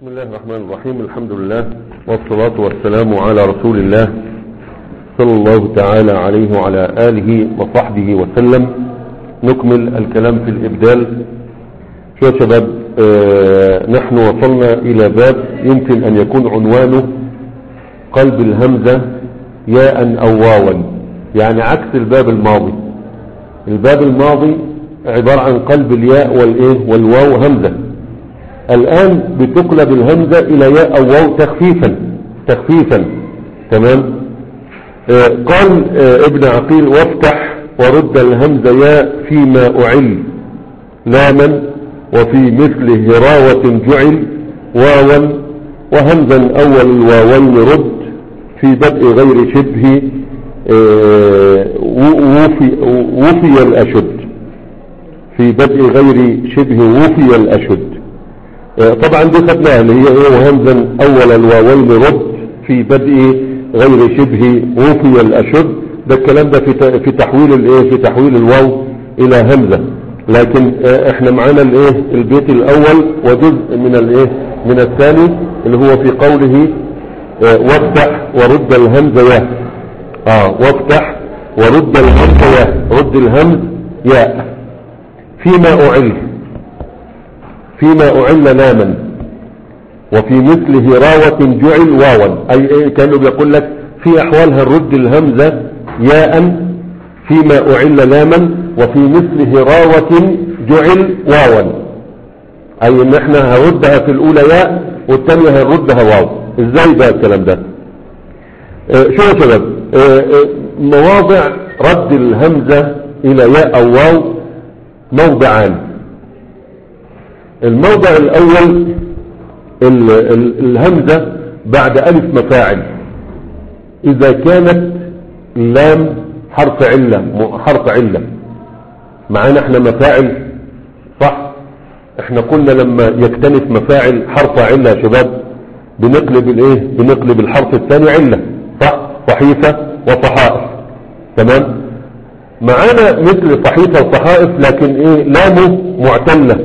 بسم الله الرحمن الرحيم الحمد لله والصلاة والسلام على رسول الله صلى الله تعالى عليه وعلى آله وصحبه وسلم نكمل الكلام في الإبدال شو يا شباب آه نحن وصلنا إلى باب يمكن أن يكون عنوانه قلب الهمزة ياء أو واوا يعني عكس الباب الماضي الباب الماضي عبارة عن قلب الياء والإيه والواو همزة الآن بتقلب الهمزة إلى ياء أو واو تخفيفا تخفيفا تمام آه قال آه ابن عقيل وافتح ورد الهمزة ياء فيما أعل لاما وفي مثل هراوة جعل واوا وهمزا أول الواوين رد في بدء غير شبه آه وفي, وفي الأشد في بدء غير شبه وفي الأشد طبعا دي خدناها اللي هي ايه وهمزا اول الواوين رد في بدء غير شبه وفي الاشد ده الكلام ده في في تحويل الايه في تحويل الواو الى همزه لكن احنا معانا الايه البيت الاول وجزء من الايه من الثاني اللي هو في قوله وافتح ورد الهمزه ياء اه وافتح ورد الهمزه ياء رد الهمز ياء فيما اعل فيما أعل لاما وفي مثل هراوة جعل واوا أي إيه كانوا بيقول لك في أحوالها الرد الهمزة ياء فيما أعل لاما وفي مثل هراوة جعل واوا أي إن إحنا هردها في الأولى ياء والثانية هنردها واو إزاي بقى الكلام ده آه شو يا شباب آه آه مواضع رد الهمزة إلى ياء أو واو موضعان الموضع الاول ال ال الهمزة بعد الف مفاعل اذا كانت اللام حرف علة حرف علة معانا احنا مفاعل صح احنا قلنا لما يكتنف مفاعل حرف علة يا شباب بنقلب الايه بنقلب الحرف الثاني علة صح صحيفة وصحائف تمام معانا مثل صحيفة وصحائف لكن ايه لامه معتلة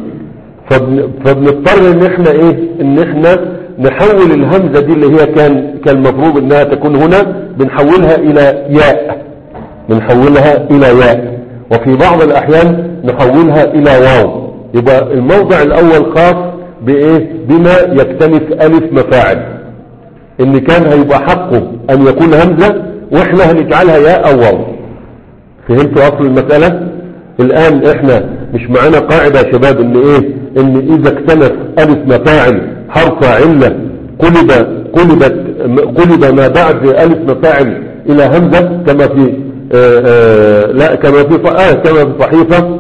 فبنضطر ان احنا ايه ان احنا نحول الهمزة دي اللي هي كان كان المفروض انها تكون هنا بنحولها الى ياء بنحولها الى ياء وفي بعض الاحيان نحولها الى واو يبقى الموضع الاول خاص بايه بما يكتنف الف مفاعل ان كان هيبقى حقه ان يكون همزة واحنا هنجعلها ياء او واو فهمتوا اصل المسألة الان احنا مش معانا قاعدة يا شباب ان ايه ان اذا اكتنف الف مفاعل حرف علة قلب قلبت قلب ما بعد الف مفاعل الى همزة كما في آآ آآ لا كما في آه كما في صحيفة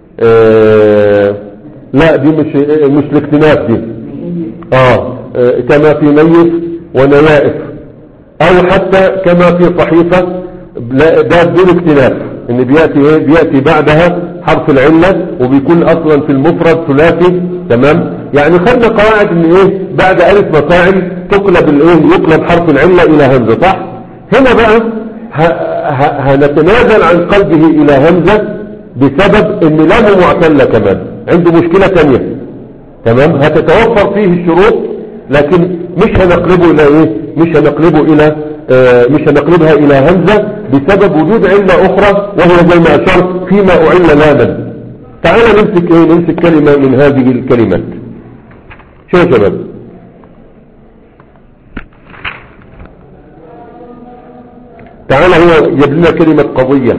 لا دي مش مش الاكتناف دي اه كما في ميت ونوائف او حتى كما في صحيفة ده بدون اكتناف ان بيأتي ايه بيأتي بعدها حرف العلة وبيكون اصلا في المفرد ثلاثي تمام يعني خدنا قواعد ان ايه بعد الف مفاعل تقلب الايه يقلب حرف العلة الى همزة صح هنا بقى هنتنازل عن قلبه الى همزة بسبب ان لامه معتلة كمان عنده مشكلة تانية تمام هتتوفر فيه الشروط لكن مش هنقلبه الى ايه مش هنقلبه الى آه مش هنقلبها الى همزة بسبب وجود علة اخرى وهي زي ما اشرت فيما اعل لاما تعال نمسك ايه نمسك كلمة من هذه الكلمات شو يا شباب تعال هو يجيب لنا كلمة قضية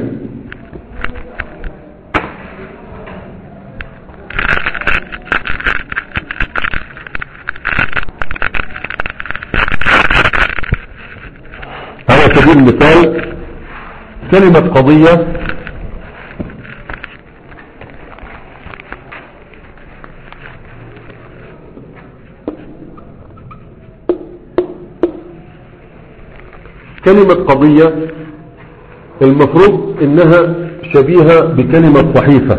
على سبيل المثال كلمة قضية كلمة قضية المفروض انها شبيهة بكلمة صحيفة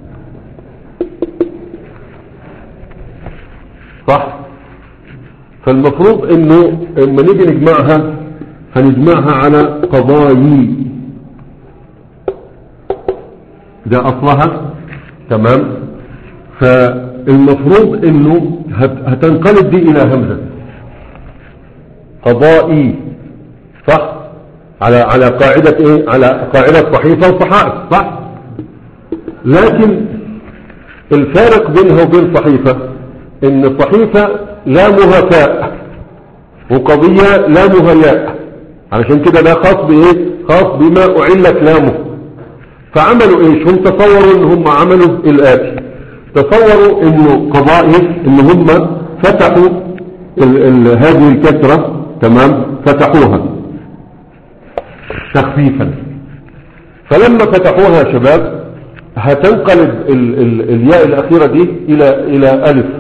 صح فالمفروض انه لما نيجي نجمعها هنجمعها على قضايي ده اصلها تمام ف المفروض انه هت- هتنقلب دي الى همزة قضائي صح على على قاعدة ايه على قاعدة صحيفة وصحائف صح لكن الفارق بينها وبين صحيفة ان صحيفة لامها تاء وقضية لامها ياء علشان كده ده خاص بايه خاص بما اعلت لامه فعملوا ايش هم تصوروا ان هم عملوا الاتي تصوروا انه قضائي ان هم فتحوا ال ال هذه الكسرة تمام فتحوها تخفيفا فلما فتحوها يا شباب هتنقلب ال ال الياء الأخيرة دي إلى إلى ألف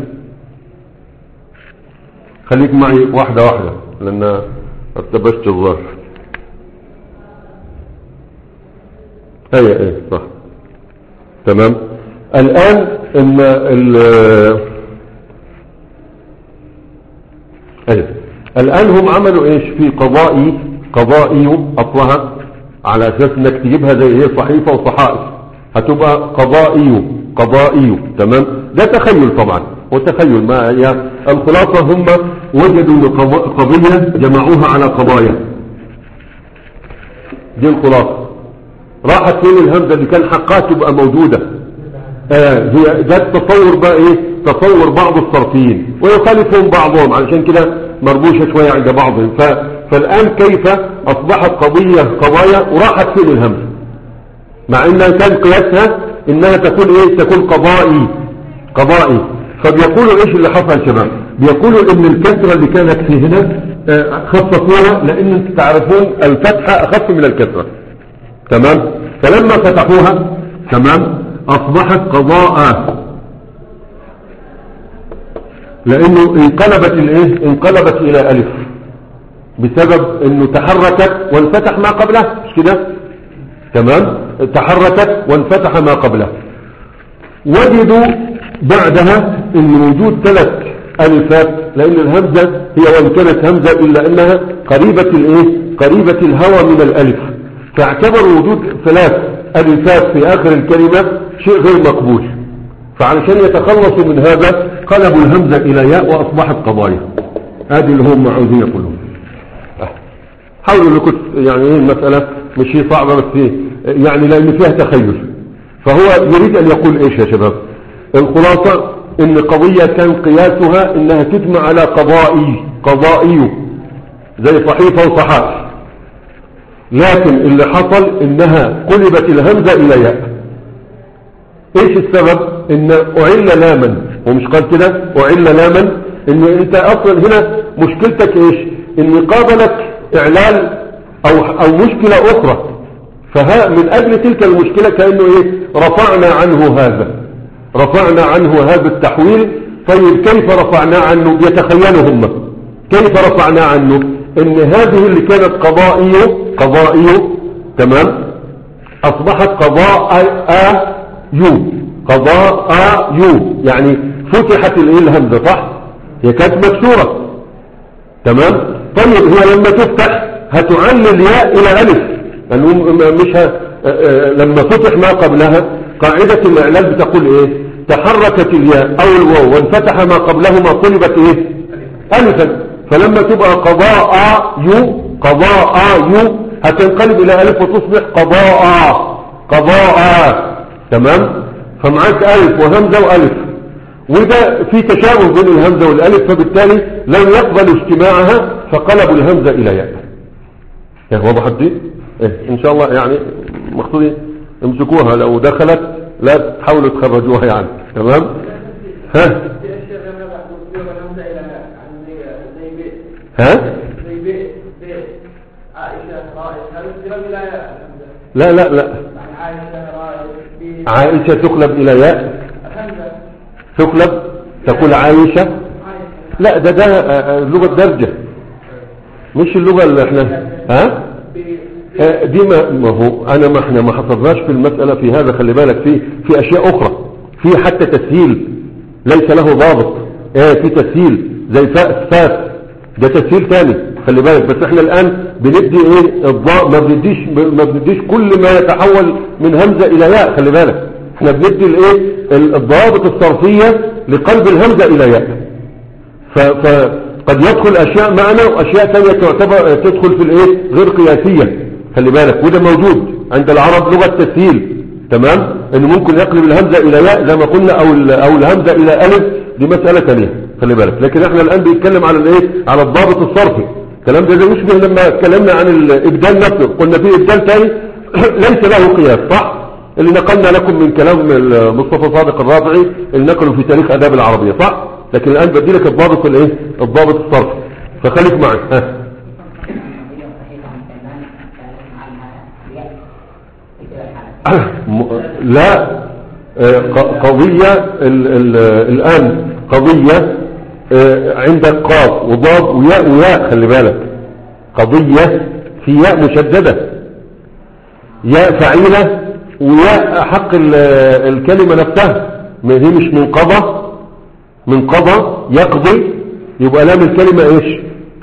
خليك معي واحدة واحدة لأن ارتبشت الظرف أي أي صح تمام الآن إن ال أي الآن هم عملوا إيش في قضائي قضائي أصلها على أساس إنك تجيبها زي هي صحيفة وصحائف هتبقى قضائي قضائي تمام ده تخيل طبعا وتخيل ما هي الخلاصة هم وجدوا إن قض- قضية جمعوها على قضايا دي الخلاصة راحت فين الهمزة اللي كان حقها تبقى موجودة آه هي ده التصور بقى ايه تصور بعض الصرفيين ويخالفهم بعضهم علشان كده مربوشة شوية عند بعضهم ف... فالآن كيف أصبحت قضية قضايا وراحت فين الهمزة مع انها كان قياسها انها تكون ايه تكون قضائي قضائي فبيقولوا ايش اللي حصل يا شباب بيقولوا ان الكسرة اللي كانت في هنا آه، خففوها لان انتم تعرفون الفتحة اخف من الكسرة تمام فلما فتحوها تمام اصبحت قضاء لانه انقلبت الايه انقلبت الى الف بسبب انه تحركت وانفتح ما قبلها مش كده تمام تحركت وانفتح ما قبلها وجدوا بعدها ان وجود ثلاث الفات لان الهمزة هي وان كانت همزة الا انها قريبة الايه قريبة الهوى من الالف فاعتبروا وجود ثلاث الفات في اخر الكلمة شيء غير مقبول فعلشان يتخلصوا من هذا قلبوا الهمزة الى ياء واصبحت قضايا هذه اللي هم عاوزين يقولون حاولوا انكم يعني ايه المسألة مش هي صعبة بس إيه يعني لان فيها تخيل فهو يريد ان يقول ايش يا شباب الخلاصة ان قضية كان قياسها انها تجمع على قضائي قضائي زي صحيفة وصحائف لكن اللي حصل انها قلبت الهمزة الى ياء ايش السبب ان اعل لاما ومش قال كده اعل لاما ان انت اصلا هنا مشكلتك ايش ان قابلك اعلال او, أو مشكلة اخرى فها من اجل تلك المشكلة كأنه ايه رفعنا عنه هذا رفعنا عنه هذا التحويل طيب كيف رفعنا عنه يتخيلوا هم كيف رفعنا عنه ان هذه اللي كانت قضائية قضائية تمام اصبحت قضاء آ يو قضاء آ يو يعني فتحت الايه الهمزة صح هي كانت مكسورة تمام طيب هي لما تفتح هتعلل الياء الى الف لانه م- مش ه... آه، آه، لما فتح ما قبلها قاعدة الاعلال بتقول ايه تحركت الياء او الواو وانفتح ما قبلهما قلبت ايه الفا فلما تبقى قضاء يو قضاء يو هتنقلب الى الف وتصبح قضاء قضاء تمام فمعاك الف وهمزة والف وده في تشابه بين الهمزة والالف فبالتالي لم يقبل اجتماعها فقلبوا الهمزة الى ياء يعني وضحت دي إيه ان شاء الله يعني مقصودي امسكوها لو دخلت لا تحاولوا تخرجوها يعني تمام ها ها لا لا لا عائشة تقلب إلى ياء تقلب تقول عائشة لا ده ده آه، آه، لغة درجة مش اللغة اللي احنا ها آه، دي ما, ما هو انا ما احنا ما حصرناش في المسألة في هذا خلي بالك في في اشياء اخرى في حتى تسهيل ليس له ضابط اه في تسهيل زي فاء فاس ده تسهيل ثاني خلي بالك بس احنا الان بندي ايه الضاء ما بنديش ما بنديش كل ما يتحول من همزة الى ياء خلي بالك احنا بندي الايه ال- الضوابط الصرفية لقلب الهمزة إلى ياء فقد يدخل أشياء معنا وأشياء ثانية تعتبر تدخل في الإيه غير قياسية خلي بالك وده موجود عند العرب لغة تسهيل تمام انه ممكن يقلب الهمزة الى ياء زي ما قلنا او او الهمزة الى الف دي مسألة ثانيه خلي بالك لكن احنا الان بنتكلم على الايه على الضابط الصرفي الكلام ده زي يشبه لما اتكلمنا عن الابدال نفسه قلنا في ابدال ثاني ليس له قياس صح اللي نقلنا لكم من كلام مصطفى صادق الرافعي اللي نقله في تاريخ اداب العربية صح لكن الان بدي لك الضابط الايه الضابط الصرفي فخليك معي ها لا آه، قضية ال ال الآن قضية آه، عندك قاف وضاد وياء وياء خلي بالك قضية في ياء مشددة ياء فعيلة وياء حق الكلمة نفسها ما هي مش من قضى من قضى يقضي يبقى لام الكلمة ايش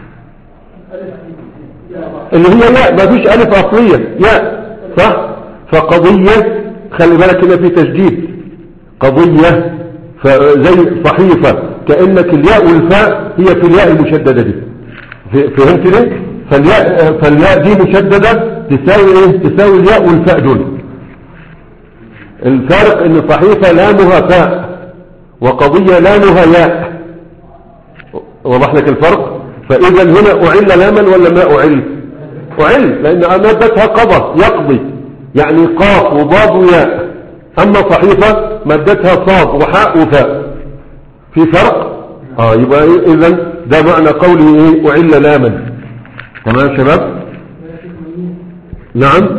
اللي هي ياء ما فيش ألف أصلية ياء صح فقضية خلي بالك هنا في تجديد قضية زي صحيفة كأنك الياء والفاء هي في الياء المشددة دي فهمت ليه فالياء, فالياء دي مشددة تساوي ايه تساوي الياء والفاء دول الفرق ان صحيفة لامها فاء وقضية لامها ياء وضح لك الفرق فاذا هنا اعل لاما ولا ما اعل اعل لان مادتها قضى يقضي يعني قاف وضاد وياء أما صحيفة مادتها صاد وحاء وفاء في فرق آه يبقى إذا ده معنى قوله إيه أعل لاما تمام شباب نعم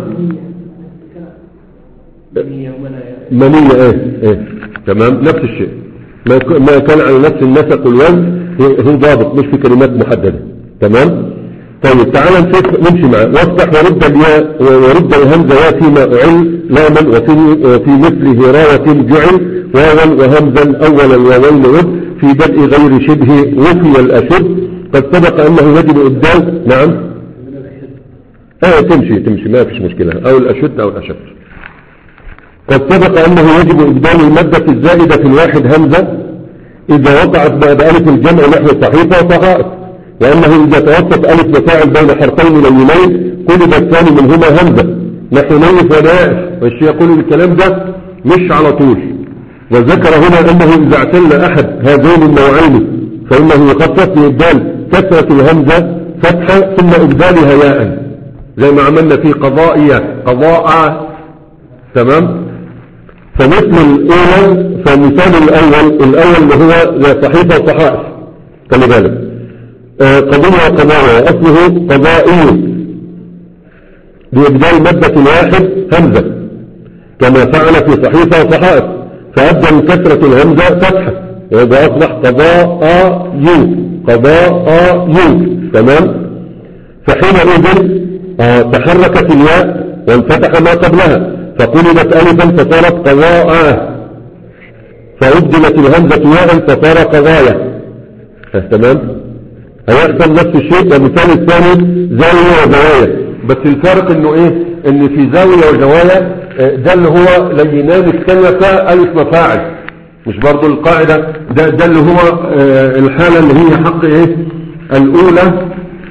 منية ايه ايه تمام نفس الشيء ما كان على نفس النسق والوزن هو ضابط مش في كلمات محددة تمام طيب تعال نشوف نمشي معاه وافتح ورد الياء ورد الهمزة يا فيما أعل لاما وفي, وفي مثل هراية جعل واوا وهمزا أولا الواوين رد في بدء غير شبه وفي الأشد قد سبق أنه يجب إبدال نعم اه تمشي تمشي ما فيش مشكلة أو الأشد أو الأشد قد سبق أنه يجب إبدال المادة الزائدة في الواحد همزة إذا وقعت بعد ألف الجمع نحو صحيفة وصغائف وأنه إذا توسط ألف وفاعل بين حرفين لينين قلب الثاني منهما همزة نحو نيف ونائف والشيء يقول الكلام ده مش على طول وذكر هنا أنه إذا اعتل أحد هذين النوعين فإنه يخصص بإبدال كثرة الهمزة فتحة ثم إبدالها ياء زي ما عملنا في قضائية قضاء تمام فمثل الأولى فمثال الأول الأول اللي هو صحيفة وصحائف خلي بالك آه، قضية قضاء أصله قضائي بإبدال مادة واحد همزة كما فعل في صحيفة وصحائف فأبدى من كثرة الهمزة فتحة وإذا أصبح قضاء يو قضاء يو تمام فحينئذ آه، تحركت الياء وانفتح ما قبلها فقلبت ألفا فصارت قضاء فأبدلت الهمزة ياء فصار قضايا آه، تمام هيحصل نفس الشيء والمثال الثاني زاوية وزوايا بس الفرق انه ايه ان في زاوية وزوايا آه، ده اللي هو لينان الثلاثة الف مفاعل مش برضو القاعدة ده, ده اللي هو آه، الحالة اللي هي حق ايه الاولى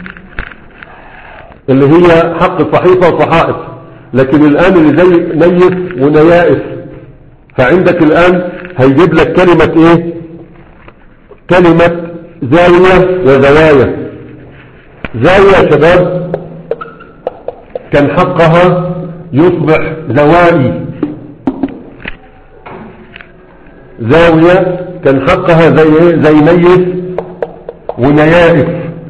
اللي هي حق صحيفة وصحائف لكن الان اللي زي نيف ونيائف فعندك الان هيجيب لك كلمة ايه كلمة زاوية وزوايا زاوية يا شباب كان حقها يصبح زوائي زاوية كان حقها زي ايه زي ميت ونيائف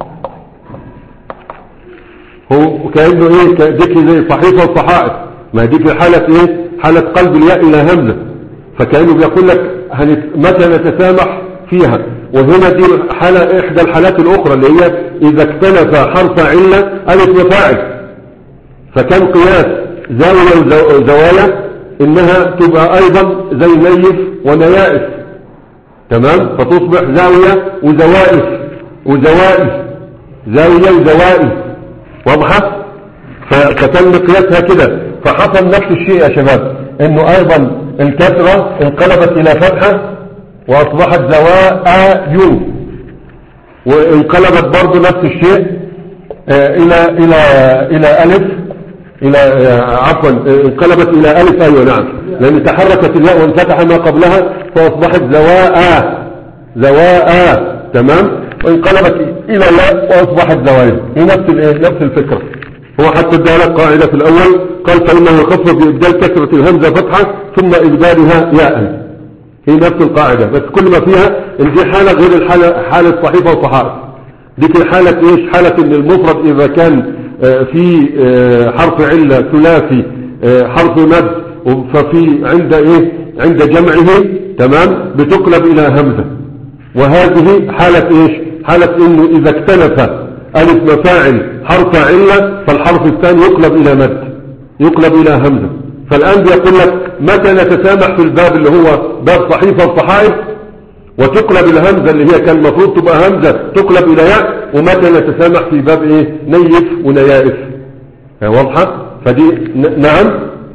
هو كأنه ايه ديك زي صحيفة وصحائف ما دي في حالة ايه حالة قلب الياء الى همزة فكأنه بيقول لك متى نتسامح فيها وهنا دي حالة احدى الحالات الاخرى اللي هي اذا اختلف حرف علة الف وفاعل فكان قياس زاوية وزوايا انها تبقى ايضا زي نيف ونيائف تمام فتصبح زاوية وزوائف وزوائف زاوية وزوائف واضحة فتم قياسها كده فحصل نفس الشيء يا شباب انه ايضا الكسرة انقلبت الى فتحة واصبحت زواء يو وانقلبت برضو نفس الشيء آه، الى الى الى الف الى آه، عفوا آه، انقلبت الى الف ايوه نعم لان تحركت الياء وانفتح ما قبلها فاصبحت زواء زواء تمام وانقلبت الى ياء واصبحت زوايا هي نفس الايه نفس الفكره هو حتى ادى لك قاعده في الاول قال فانه يخفف بابدال كسره الهمزه فتحه ثم ابدالها ياء هي نفس القاعده بس كل ما فيها ان دي حاله غير الحاله حاله صحيفه وصحائف ديك حاله ايش حاله ان المفرد اذا كان آه، في آه، حرف عله ثلاثي آه، حرف مد ففي عند ايه عند جمعه تمام بتقلب الى همزه وهذه حاله ايش حاله انه اذا اكتنف الف مفاعل حرف عله فالحرف الثاني يقلب الى مد يقلب الى همزه فالان بيقول لك متى نتسامح في الباب اللي هو باب صحيفه وصحائف وتقلب الهمزة اللي هي كان المفروض تبقى همزة تقلب إلى ياء ومتى نتسامح في باب إيه نيف ونيائف واضحة فدي ن- نعم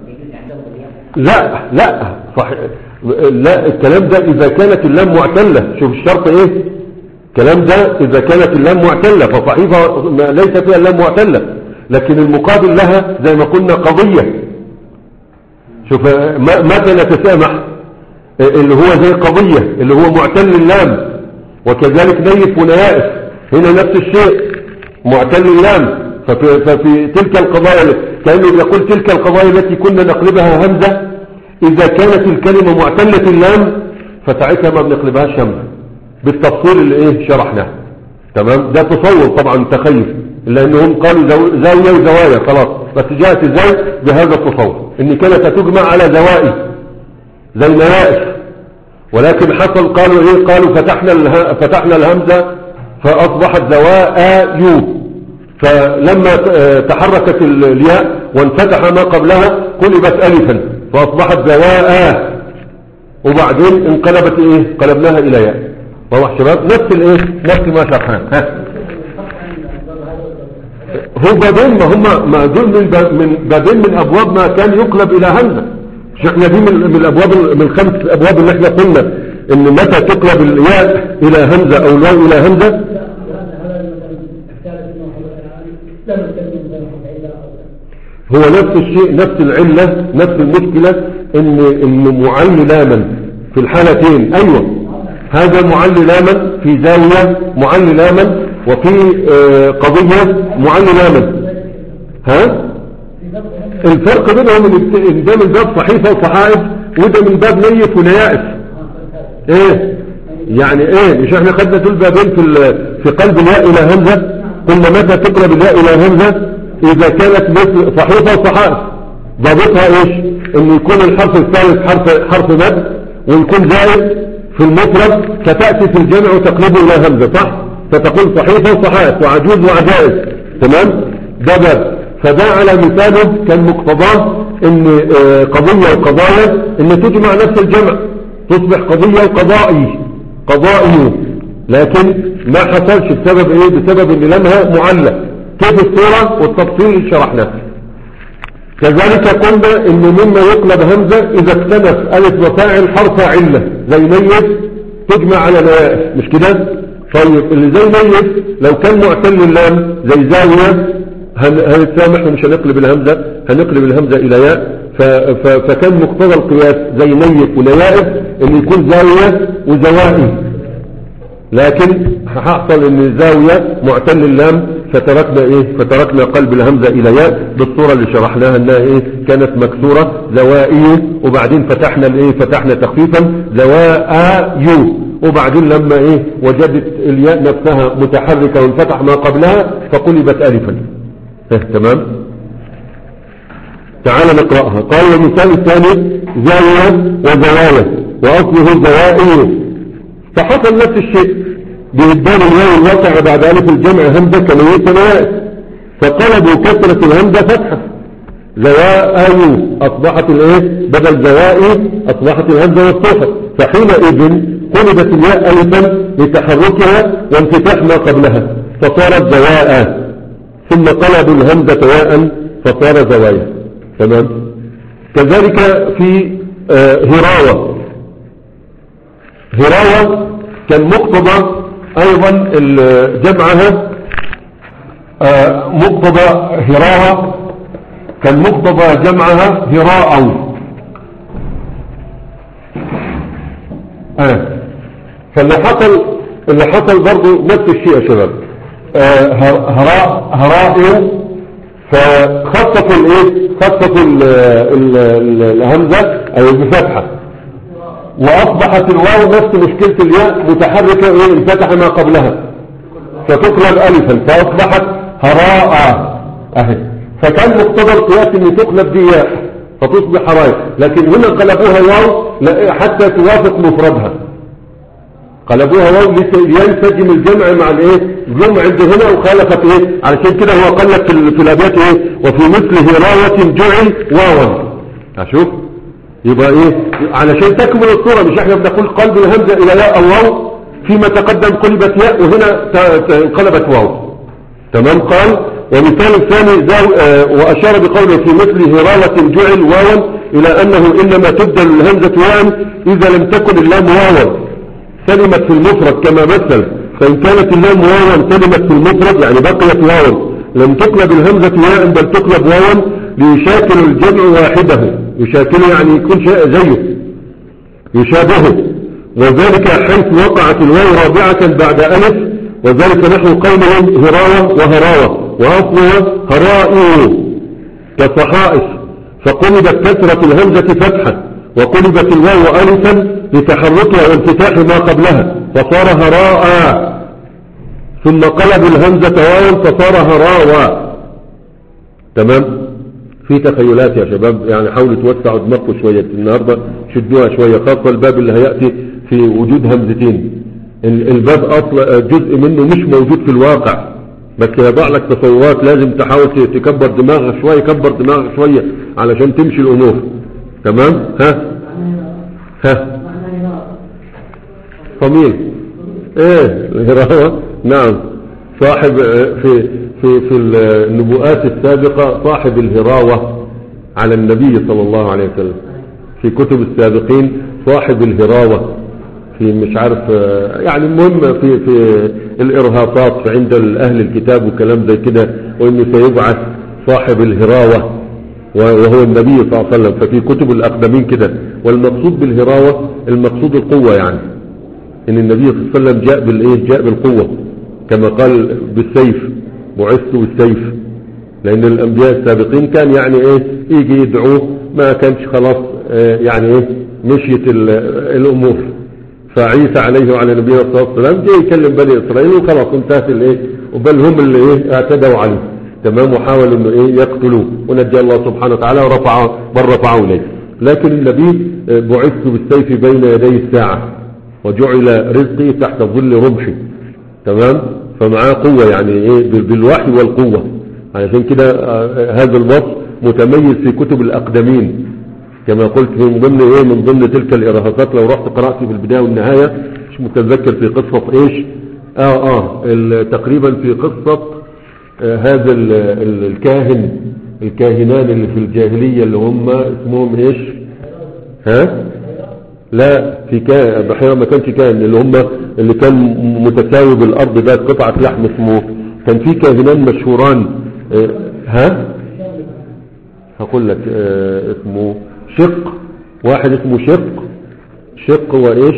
لا لا صحيح لا الكلام ده إذا كانت اللام معتلة شوف الشرط إيه الكلام ده إذا كانت اللام معتلة فصحيفة ما- ليس فيها اللام معتلة لكن المقابل لها زي ما قلنا قضية شوف ما- متى نتسامح اللي هو زي قضية اللي هو معتل اللام وكذلك نيف ونيائف هنا نفس الشيء معتل اللام ففي, ففي تلك القضايا كأنه يقول تلك القضايا التي كنا نقلبها همزة إذا كانت الكلمة معتلة اللام فساعتها ما بنقلبهاش همزة بالتفصيل اللي ايه شرحناه تمام ده تصور طبعا تخيف لانهم قالوا زو- زاوية وزوايا خلاص بس جاءت ازاي بهذا التصور ان كانت تجمع على زوائي زي النوائف ولكن حصل قالوا ايه قالوا فتحنا اله... فتحنا الهمزة فاصبحت زواء يو فلما آه، تحركت ال- الياء وانفتح ما قبلها قلبت الفا فاصبحت زواء وبعدين انقلبت ايه قلبناها الى ياء واضح شباب نفس الايه نفس ما شرحناه ها. هو بابين ما هم ما دول من با- من بابين من ابواب ما كان يقلب الى همزه مش احنا دي من من الابواب ال- من الخمس ابواب اللي احنا قلنا ان متى تقلب الياء الى همزه او الواو الى همزه هو نفس الشيء نفس العله نفس المشكله ان ان معل لاما في الحالتين ايوه هذا معل لاما في زاويه معل لاما وفي آه، قضيه معل لاما ها الفرق بينهم ان إن ده من باب صحيفه وصحائف وده من باب نيف ونيائف ايه يعني ايه مش احنا خدنا دول بابين في ال- في قلب الياء الى همزه قلنا متى تقلب الياء الى همزه اذا كانت مثل صحيفه وصحائف ضابطها ايش ان يكون الحرف الثالث حرف حرف مد ويكون زائد في المفرد فتاتي في الجمع وتقلبه الى همزه صح فتقول صحيفه وصحائف وعجوز وعجائز تمام ده باب فده على مثاله كان مقتضاه ان آه، قضيه وقضايا ان تجمع نفس الجمع تصبح قضية وقضائي قضائي لكن ما حصلش بسبب ايه بسبب ان لمها معلق كيف الصورة والتفصيل اللي شرحناه كذلك قلنا ان مما يقلب همزة اذا اكتنف الف وفاعل حرف علة زي ميت تجمع على نوائف مش كده طيب اللي زي ميت لو كان معتل اللام زي زاوية هن- هنتسامح ومش هنقلب الهمزة هنقلب الهمزة الى ياء ف- ف- فكان مقتضى القياس زي نيف ونوائف ان يكون زاوية وزوائي لكن هحصل ان زاوية معتل اللام فتركنا ايه فتركنا قلب الهمزة الى ياء بالصورة اللي شرحناها انها ايه كانت مكسورة زوائي وبعدين فتحنا الايه فتحنا تخفيفا زوائي وبعدين لما ايه وجدت الياء نفسها متحركة وانفتح ما قبلها فقلبت الفا اه تمام تعال نقرأها قال المثال الثاني زاوية وزوايا وأصله زوائي فحصل نفس الشيء بإبدال الواو الواقع بعد ألف الجمع همزة كمية سماوات فقلبوا كسرة الهمزة فتحة زواء أصبحت الإيه بدل زوائي أصبحت الهمزة مفتوحة فحينئذ قلبت الياء ألفا لتحركها وانفتاح ما قبلها فصارت زواء ثم قلبوا الهمزة ياء فصار زوايا تمام كذلك في آه، هراوة هراوة كان مقتضى ايضا ال- جمعها آه، مقتضى هراوة كان مقتضى جمعها هراء آه. فاللي حصل اللي حصل برضو نفس الشيء يا شباب آه، هر- هراء هراء فخففوا الايه خففوا ال- ال- ال- الهمزه اي بفتحه واصبحت الواو نفس مشكله الياء متحركه ايه انفتح ما قبلها فتقلب الفا فاصبحت هراء اهي فكان مقتضى القياس ان تقلب دي ياء فتصبح هراء لكن هنا قلبوها واو لا- حتى توافق مفردها قلبوها واو لت- لينسجم الجمع مع الايه الجمع عند هنا وخالفت ايه علشان كده هو قال لك في ال- في الابيات ايه وفي مثل هراوة جعل واوا اشوف يبقى ايه علشان تكمل الصورة مش احنا بنقول قلب الهمزة الى ياء او واو فيما تقدم قلبت ياء وهنا ت- ت- انقلبت واو تمام قال ومثال الثاني ذا- آه، واشار بقوله في مثل هراوة جعل واوا الى انه انما تبدل الهمزة واوا اذا لم تكن اللام واوا سلمت في المفرد كما مثل فإن كانت اللام واوا سلمت في المفرد يعني بقيت واوا لم تقلب الهمزة واوا بل تقلب واوا ليشاكل الجمع واحده يشاكله يعني يكون شيء زيه يشابهه وذلك حيث وقعت الواو رابعة بعد ألف وذلك نحو قولهم هراوة وهراوة وأصلها هرائي كالصحائف فقلبت كسرة الهمزة فتحة وقلبت الواو ألفا لتحركها وانفتاح ما قبلها فصار هراء ثم قلب الهمزة واوا فصار هراوا تمام في تخيلات يا شباب يعني حاولوا توسعوا دماغكم شوية النهاردة شدوها شوية خاصة الباب اللي هيأتي في وجود همزتين ال- الباب أصل جزء منه مش موجود في الواقع بس يضع لك تصورات لازم تحاول ت- تكبر دماغك شوية كبر دماغك شوية علشان تمشي الأمور تمام ها ها صميل ايه الهراوة نعم صاحب آه، في في في النبوءات السابقة صاحب الهراوة على النبي صلى الله عليه وسلم في كتب السابقين صاحب الهراوة في مش عارف آه، يعني المهم في في الارهاصات في عند اهل الكتاب وكلام زي كده وانه سيبعث صاحب الهراوة وهو النبي صلى الله عليه وسلم ففي كتب الاقدمين كده والمقصود بالهراوة المقصود القوة يعني ان النبي صلى الله عليه وسلم جاء بالايه جاء بالقوة كما قال بالسيف بعثت بالسيف لان الانبياء السابقين كان يعني ايه يجي يدعوه ما كانش خلاص آه، يعني ايه مشيت ال- الامور فعيسى عليه وعلى نبينا الصلاه والسلام جاي يكلم بني اسرائيل وخلاص انتهت الايه وبل هم اللي ايه اعتدوا عليه تمام وحاولوا انه ايه يقتلوه ونجى الله سبحانه وتعالى ورفع بل رفعه اليه لكن النبي آه، بعثت بالسيف بين يدي الساعه وجعل رزقي تحت ظل رمحي تمام فمعاه قوة يعني ايه بال- بالوحي والقوة علشان كده آه، هذا الوصف متميز في كتب الأقدمين كما قلت من ضمن ايه من ضمن تلك الإرهاصات لو رحت قرأت في البداية والنهاية مش متذكر في قصة ايش اه اه ال- تقريبا في قصة آه هذا ال- ال- الكاهن الكاهنان اللي في الجاهلية اللي هم اسمهم ايش ها لا في كان بحيرة ما كانش كان اللي هم اللي كان متساوي بالارض ده قطعة لحم اسمه كان في كاهنان مشهوران آه، ها هقول لك آه، اسمه شق واحد اسمه شق شق وايش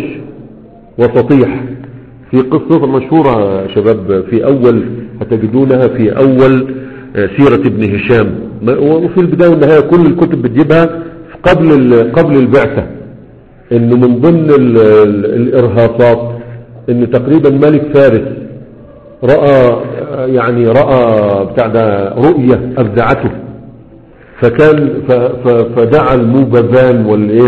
وسطيح في قصة مشهورة يا شباب في اول هتجدونها في اول آه، سيرة ابن هشام ما- وفي البداية والنهاية كل الكتب بتجيبها قبل ال- قبل البعثة انه من ضمن ال- ال- الارهاصات ان تقريبا ملك فارس رأى يعني رأى بتاع ده رؤية افزعته فكان ف- ف- فدعا الموبذان والايه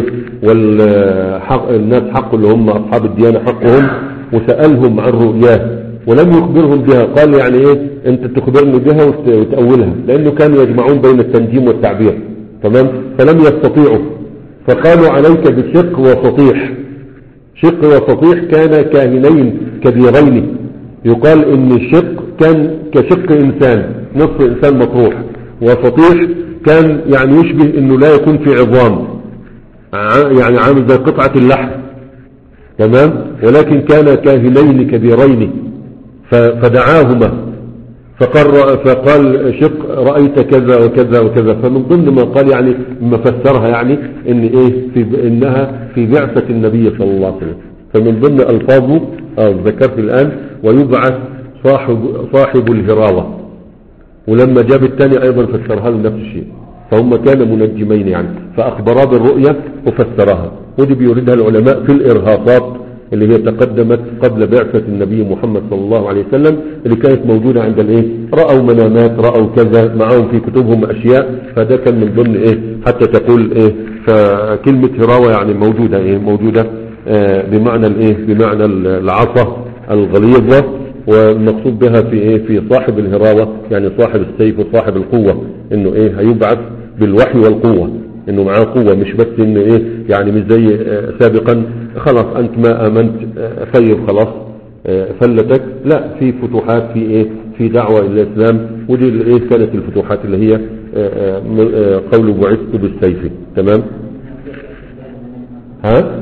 والحق الناس حقه اللي هم اصحاب الديانه حقهم وسالهم عن رؤياه ولم يخبرهم بها قال يعني ايه انت تخبرني بها وت- وتاولها لانه كانوا يجمعون بين التنجيم والتعبير تمام فلم يستطيعوا فقالوا عليك بشق وسطيح شق وسطيح كان كاهنين كبيرين يقال ان الشق كان كشق انسان نصف انسان مطروح وسطيح كان يعني يشبه انه لا يكون في عظام ع- يعني عامل زي قطعة اللحم تمام ولكن كان كاهنين كبيرين ف- فدعاهما فقال فقال شق رأيت كذا وكذا وكذا فمن ضمن ما قال يعني ما فسرها يعني ان ايه في انها في بعثة النبي صلى الله عليه وسلم فمن ضمن الفاظه اه ذكرت الان ويبعث صاحب صاحب الهراوة ولما جاب الثاني ايضا فسرها له نفس الشيء فهم كانوا منجمين يعني فاخبرا بالرؤية وفسرها ودي بيريدها العلماء في الارهاصات اللي هي تقدمت قبل بعثة النبي محمد صلى الله عليه وسلم اللي كانت موجودة عند الايه رأوا منامات رأوا كذا معاهم في كتبهم اشياء فده كان من ضمن ايه حتى تقول ايه فكلمة هراوة يعني موجودة ايه موجودة آه بمعنى الايه بمعنى العصا الغليظة والمقصود بها في ايه في صاحب الهراوة يعني صاحب السيف وصاحب القوة انه ايه هيبعث بالوحي والقوة انه معاه قوة مش بس انه ايه يعني مش زي آه، سابقا خلاص انت ما امنت آه، طيب خلاص آه، فلتك لا في فتوحات في ايه في دعوة الى الاسلام ودي اللي ايه كانت الفتوحات اللي هي آه، آه، م- آه، قول بعثت بالسيف تمام ها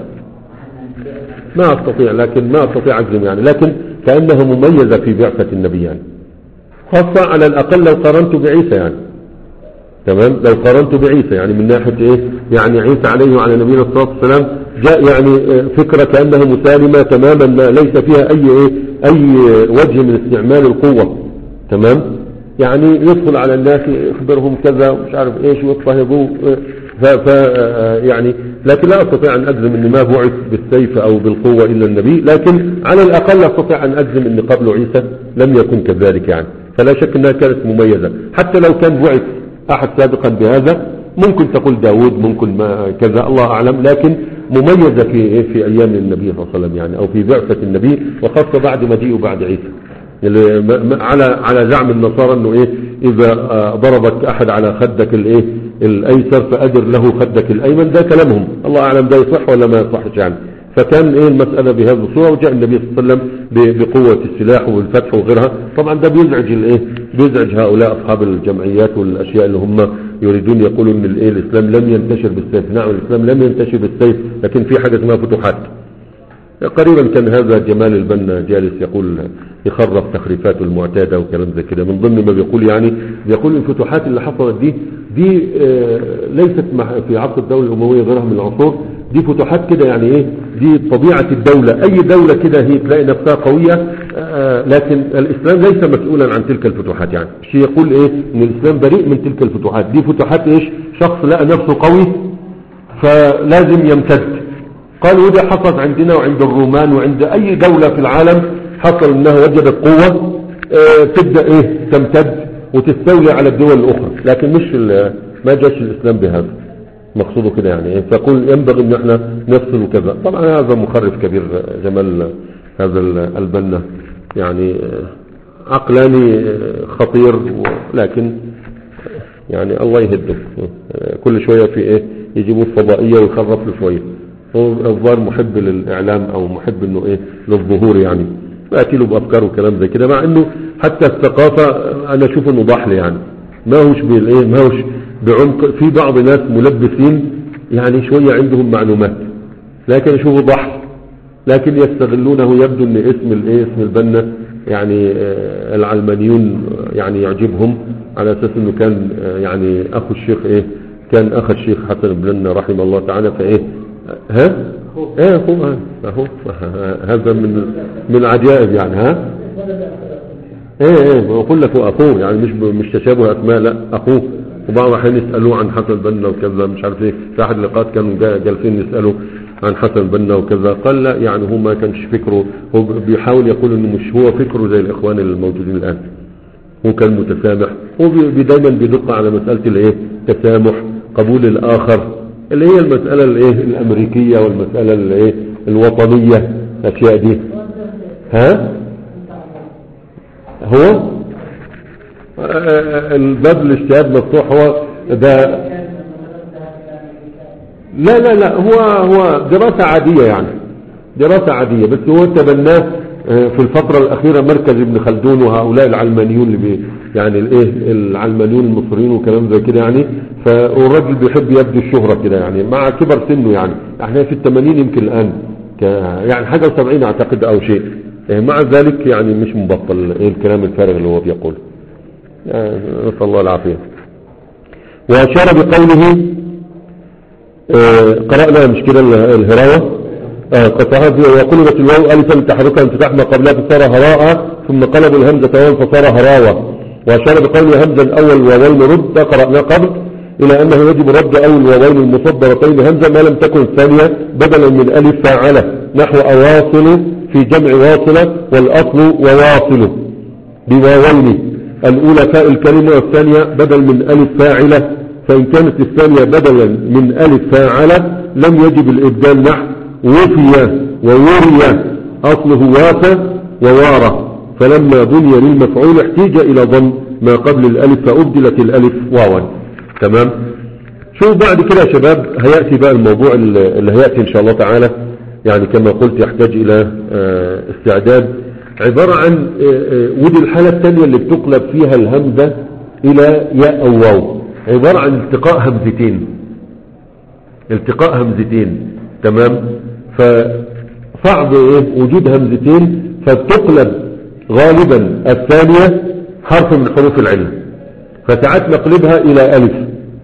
ما استطيع لكن ما استطيع اجزم يعني لكن كانها مميزة في بعثة النبي يعني خاصة على الاقل لو قارنت بعيسى يعني تمام لو قارنت بعيسى يعني من ناحية ايه يعني عيسى عليه وعلى نبينا الصلاة والسلام جاء يعني آه، فكرة كأنها مسالمة تماما ما ليس فيها اي ايه اي وجه من استعمال القوة تمام يعني يدخل على الناس يخبرهم كذا ومش عارف ايش ويضطهدوا ف ف آه، يعني لكن لا استطيع ان اجزم ان ما بعث بالسيف او بالقوة الا النبي لكن على الاقل استطيع ان اجزم ان قبل عيسى لم يكن كذلك يعني فلا شك انها كانت مميزة حتى لو كان بعث احد سابقا بهذا ممكن تقول داود ممكن ما كذا الله اعلم لكن مميزة في في ايام النبي صلى الله عليه وسلم يعني او في بعثة النبي وخاصة بعد مجيئه بعد عيسى اللي ما- ما- على على زعم النصارى انه ايه اذا آه، ضربك احد على خدك الايه الايسر فادر له خدك الايمن ده كلامهم الله اعلم ده يصح ولا ما يصحش يعني فكان ايه المسألة بهذه الصورة وجاء النبي صلى الله عليه وسلم ب- بقوة السلاح والفتح وغيرها طبعا ده بيزعج الايه بيزعج هؤلاء اصحاب الجمعيات والاشياء اللي هم يريدون يقولوا ان الايه الاسلام لم ينتشر بالسيف نعم الاسلام لم ينتشر بالسيف لكن في حاجة اسمها فتوحات قريبا كان هذا جمال البنا جالس يقول يخرف تخريفاته المعتادة وكلام زي كده من ضمن ما بيقول يعني بيقول الفتوحات اللي حصلت دي دي آه، ليست مع- في عصر الدولة الأموية غيرها من العصور دي فتوحات كده يعني ايه دي طبيعة الدولة اي دولة كده هي تلاقي نفسها قوية آه، لكن الاسلام ليس مسؤولا عن تلك الفتوحات يعني شيء يقول ايه ان الاسلام بريء من تلك الفتوحات دي فتوحات ايش شخص لقى نفسه قوي فلازم يمتد قال وده حصل عندنا وعند الرومان وعند اي دولة في العالم حصل انها وجدت قوة آه، تبدأ ايه تمتد وتستولي على الدول الاخرى لكن مش ال- ما جاش الاسلام بهذا مقصوده كده يعني ايه فقل ينبغي ان احنا نفصل وكذا طبعا هذا مخرف كبير آه، جمال هذا ال- البنا يعني آه، عقلاني آه، خطير لكن يعني الله يهده آه، كل شوية في ايه يجيبوا الفضائية ويخرف له شوية هو الظاهر محب للإعلام أو محب إنه إيه للظهور يعني فأتي له بأفكار وكلام زي كده مع إنه حتى الثقافة أنا أشوف إنه ضحل يعني ما هوش بالإيه ما هوش بعمق في بعض ناس ملبسين يعني شوية عندهم معلومات لكن أشوفه ضحل لكن يستغلونه يبدو ان اسم الايه اسم البنا يعني آه، العلمانيون يعني يعجبهم على اساس انه كان آه، يعني اخو الشيخ ايه كان اخ الشيخ حسن بن بنا رحمه الله تعالى فايه ها ايه اخوه اهو هذا من من العجائب يعني ها ايه ايه بقول لك هو اخوه يعني مش مش تشابه اسماء لا اخوه وبعض الاحيان يسالوه عن حسن بنا وكذا مش عارف ايه في احد اللقاءات كانوا جا- جالسين يسالوا عن حسن بنا وكذا قال لا يعني هو ما كانش فكره هو بيحاول يقول انه مش هو فكره زي الاخوان الموجودين الان هو كان متسامح هو بي- بي- دايما بيدق على مسألة الايه تسامح قبول الاخر اللي هي المسألة الايه الامريكية والمسألة الايه الوطنية الاشياء دي ها هو آه، الباب الاجتهاد مفتوح هو ده لا لا لا هو هو دراسة عادية يعني دراسة عادية بس هو تبناه آه، في الفترة الأخيرة مركز ابن خلدون وهؤلاء العلمانيون اللي بي يعني الايه العلمانيون المصريين وكلام زي كده يعني فالراجل بيحب يبدو الشهرة كده يعني مع كبر سنه يعني احنا في الثمانين يمكن الآن يعني حاجة وسبعين اعتقد او شيء آه، مع ذلك يعني مش مبطل ايه الكلام الفارغ اللي هو بيقول آه، نسأل الله العافية وأشار بقوله آه، قرأنا مش كده ال- الهراوة آه، قطعها وقلبت الواو ألفا تحركها انفتاح ما قبلها فصار هراء ثم قلبوا الهمزة واو فصار هراوة وأشار بقوله همزة الأول وواوين رد ده قرأناه قبل إلى أنه يجب رد أول الواوين المصدرتين همزة ما لم تكن الثانية بدلا من ألف فاعلة نحو أواصل في جمع واصلة والأصل وواصل بواوين الأولى فاء الكلمة والثانية بدل من ألف فاعلة فإن كانت الثانية بدلا من ألف فاعلة لم يجب الإبدال نحو وفي ووري أصله وافى ووارى فلما بني للمفعول احتيج إلى ضم ما قبل الألف فأبدلت الألف واوا تمام شوف بعد كده يا شباب هيأتي بقى الموضوع اللي هيأتي إن شاء الله تعالى يعني كما قلت يحتاج إلى آه، استعداد عبارة عن آه، آه، ودي الحالة الثانية اللي بتقلب فيها الهمزة إلى ياء أو واو عبارة عن التقاء همزتين التقاء همزتين تمام فصعب إيه وجود همزتين فبتقلب غالبا الثانية حرف من حروف العلم فساعات نقلبها إلى ألف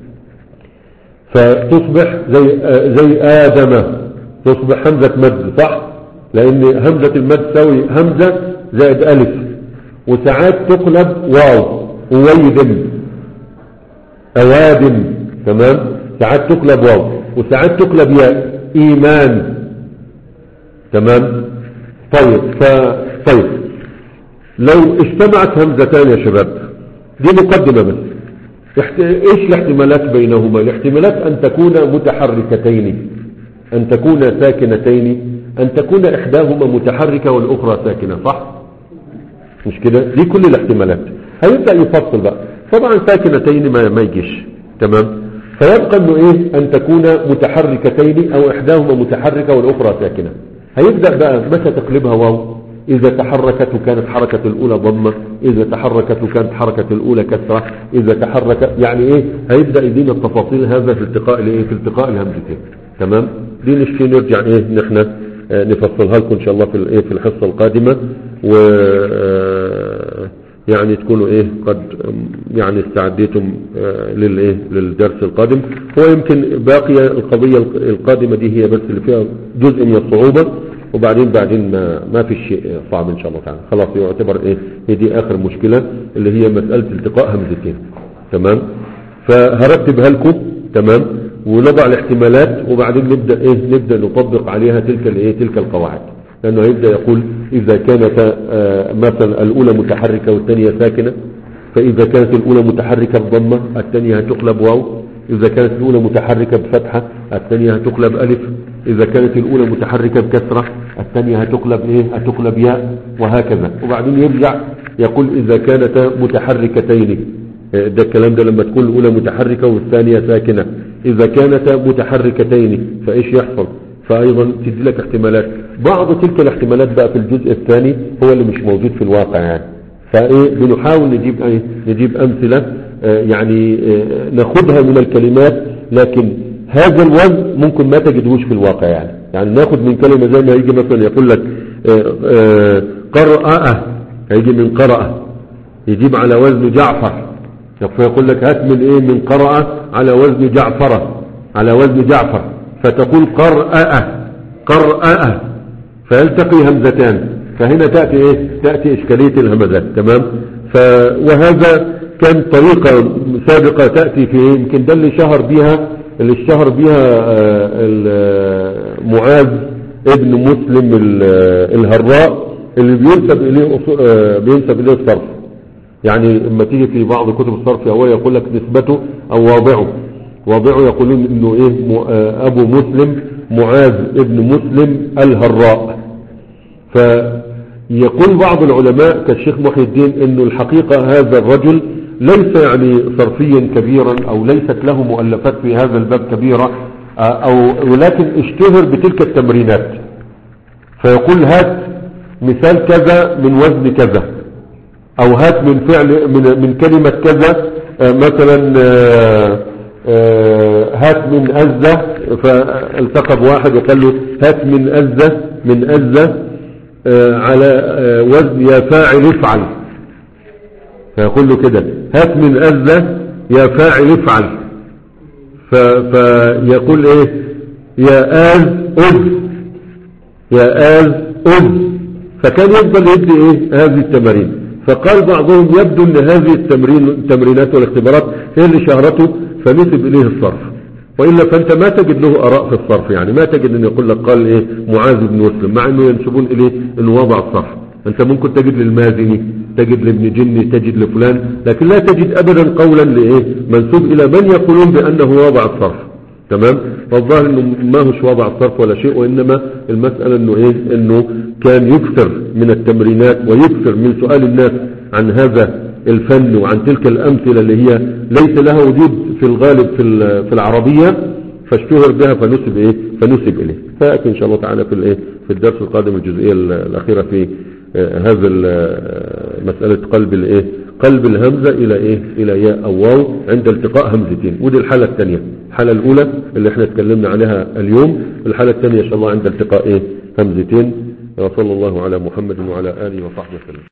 فتصبح زي آه، زي آدم تصبح همزة مد صح لأن همزة المد تساوي همزة زائد ألف وساعات تقلب واو وويد أواد تمام ساعات تقلب واو وساعات تقلب ياء إيمان تمام طيب ف... طيب لو اجتمعت همزتان يا شباب دي مقدمة بس احت... ايش الاحتمالات بينهما الاحتمالات ان تكون متحركتين ان تكون ساكنتين ان تكون احداهما متحركة والاخرى ساكنة صح مش كده دي كل الاحتمالات هيبدأ يفصل بقى طبعا ساكنتين ما, ما يجيش تمام فيبقى انه ايه ان تكون متحركتين او احداهما متحركة والاخرى ساكنة هيبدأ بقى متى تقلبها واو إذا تحركت وكانت حركة الأولى ضمة إذا تحركت وكانت حركة الأولى كسرة إذا تحرك يعني إيه هيبدأ يدينا التفاصيل هذا في التقاء الإيه في التقاء الهمزتين تمام دي نشتي نرجع إيه نحن آه، نفصلها لكم إن شاء الله في الإيه في الحصة القادمة و آه، يعني تكونوا إيه قد آم، يعني استعديتم آه، للإيه للدرس القادم هو يمكن باقية القضية القادمة دي هي بس اللي فيها جزء من الصعوبة وبعدين بعدين ما, ما في شيء صعب ان شاء الله تعالى خلاص يعتبر ايه هي دي اخر مشكلة اللي هي مسألة التقاء همزتين تمام فهرتبها لكم تمام ونضع الاحتمالات وبعدين نبدأ ايه نبدأ نطبق عليها تلك الايه تلك القواعد لانه هيبدأ يقول اذا كانت آه، مثلا الاولى متحركة والثانية ساكنة فاذا كانت الاولى متحركة بضمة الثانية هتقلب واو إذا كانت الأولى متحركة بفتحة الثانية هتقلب ألف إذا كانت الأولى متحركة بكسرة الثانية هتقلب إيه هتقلب ياء وهكذا وبعدين يرجع يقول إذا كانتا متحركتين إيه ده الكلام ده لما تكون الأولى متحركة والثانية ساكنة إذا كانتا متحركتين فإيش يحصل فأيضا تدي لك احتمالات بعض تلك الاحتمالات بقى في الجزء الثاني هو اللي مش موجود في الواقع يعني فايه بنحاول نجيب ايه نجيب امثله آه يعني آه ناخدها من الكلمات لكن هذا الوزن ممكن ما تجدهوش في الواقع يعني يعني ناخد من كلمه زي ما يجي مثلا يقول لك آه قرأ هيجي من قرأ يجيب على وزن جعفر فيقول لك هات من ايه من قرأ على وزن جعفرة على وزن جعفر فتقول قرأ قرأ فيلتقي همزتان فهنا تأتي ايه تأتي اشكالية الهمزات تمام ف وهذا كان طريقة سابقة تأتي في إيه؟ يمكن ده اللي شهر بها اللي اشتهر بها آه، ال- معاذ ابن مسلم ال- الهراء اللي بينسب اليه أصو- آه، بينسب اليه الصرف يعني لما تيجي في بعض كتب الصرف اول يقول لك نسبته او واضعه واضعه يقولون انه ايه م- آه، ابو مسلم معاذ ابن مسلم الهراء فيقول بعض العلماء كالشيخ محي الدين انه الحقيقة هذا الرجل ليس يعني صرفيا كبيرا او ليست له مؤلفات في هذا الباب كبيرة آه، او ولكن اشتهر بتلك التمرينات فيقول هات مثال كذا من وزن كذا او هات من فعل من, من كلمة كذا آه، مثلا آه، آه، هات من أزة فالتقى بواحد وقال له هات من أزة من أزة آه، على آه، وزن يا فاعل افعل فيقول له كده هات من أزة يا فاعل افعل ف- فيقول ايه يا آز أز يا آز أز فكان يفضل يدي ايه هذه التمارين فقال بعضهم يبدو ان هذه التمرين التمرينات والاختبارات هي اللي شهرته فنسب اليه الصرف وإلا فأنت ما تجد له أراء في الصرف يعني ما تجد أن يقول لك قال إيه معاذ بن مسلم مع أنه ينسبون إليه أنه وضع الصرف أنت ممكن تجد للمازني تجد لابن جني تجد لفلان لكن لا تجد أبدا قولا لإيه منسوب إلى من يقولون بأنه وضع الصرف تمام فالظاهر انه ما هوش وضع الصرف ولا شيء وانما المسألة انه ايه انه كان يكثر من التمرينات ويكثر من سؤال الناس عن هذا الفن وعن تلك الامثلة اللي هي ليس لها وجود في الغالب في ال- في العربية فاشتهر بها فنسب ايه فنسب اليه فيأتي ان شاء الله تعالى في الايه في الدرس القادم الجزئية ال- الاخيرة في آه، هذا ال- آه، مسألة قلب الايه قلب الهمزة الى ايه الى ياء او واو عند التقاء همزتين ودي الحالة الثانية الحالة الاولى اللي احنا اتكلمنا عليها اليوم الحالة الثانية ان شاء الله عند التقاء ايه همزتين وصلى الله على محمد وعلى اله وصحبه وسلم